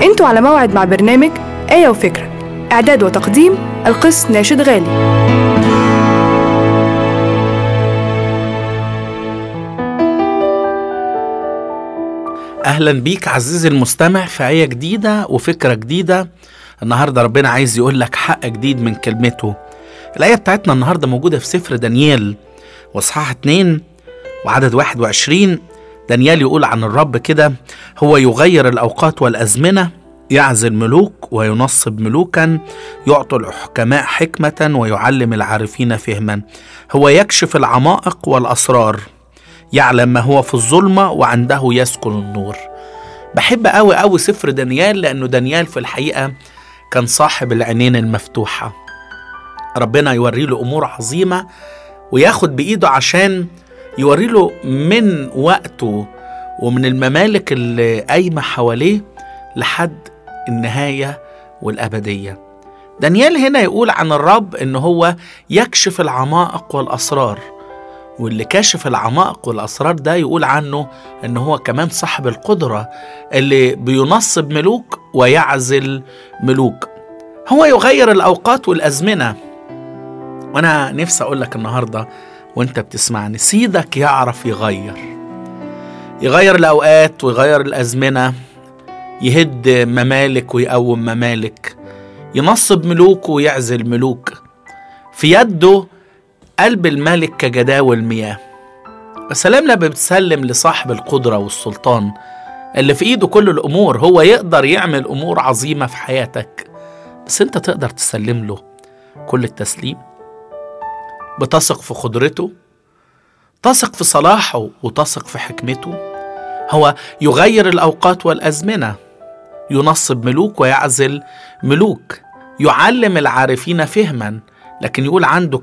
انتوا على موعد مع برنامج آية وفكرة إعداد وتقديم القس ناشد غالي اهلا بيك عزيزي المستمع في آية جديدة وفكرة جديدة النهاردة ربنا عايز يقول لك حق جديد من كلمته الآية بتاعتنا النهاردة موجودة في سفر دانيال واصحاح 2 وعدد 21 دانيال يقول عن الرب كده هو يغير الأوقات والأزمنة يعزل ملوك وينصب ملوكا يعطي الحكماء حكمة ويعلم العارفين فهما هو يكشف العمائق والأسرار يعلم ما هو في الظلمة وعنده يسكن النور بحب قوي قوي سفر دانيال لأنه دانيال في الحقيقة كان صاحب العينين المفتوحة ربنا يوري له أمور عظيمة وياخد بإيده عشان يوري له من وقته ومن الممالك اللي قايمة حواليه لحد النهاية والأبدية دانيال هنا يقول عن الرب إن هو يكشف العمائق والأسرار واللي كاشف العمائق والأسرار ده يقول عنه إن هو كمان صاحب القدرة اللي بينصب ملوك ويعزل ملوك هو يغير الأوقات والأزمنة وأنا نفسي أقول لك النهاردة وأنت بتسمعني سيدك يعرف يغير يغير الأوقات ويغير الأزمنة يهد ممالك ويقوم ممالك ينصب ملوك ويعزل ملوك في يده قلب الملك كجداول مياه السلام لما بتسلم لصاحب القدرة والسلطان اللي في ايده كل الامور هو يقدر يعمل امور عظيمة في حياتك بس انت تقدر تسلم له كل التسليم بتثق في قدرته تثق في صلاحه وتثق في حكمته هو يغير الاوقات والازمنه ينصب ملوك ويعزل ملوك يعلم العارفين فهما لكن يقول عنده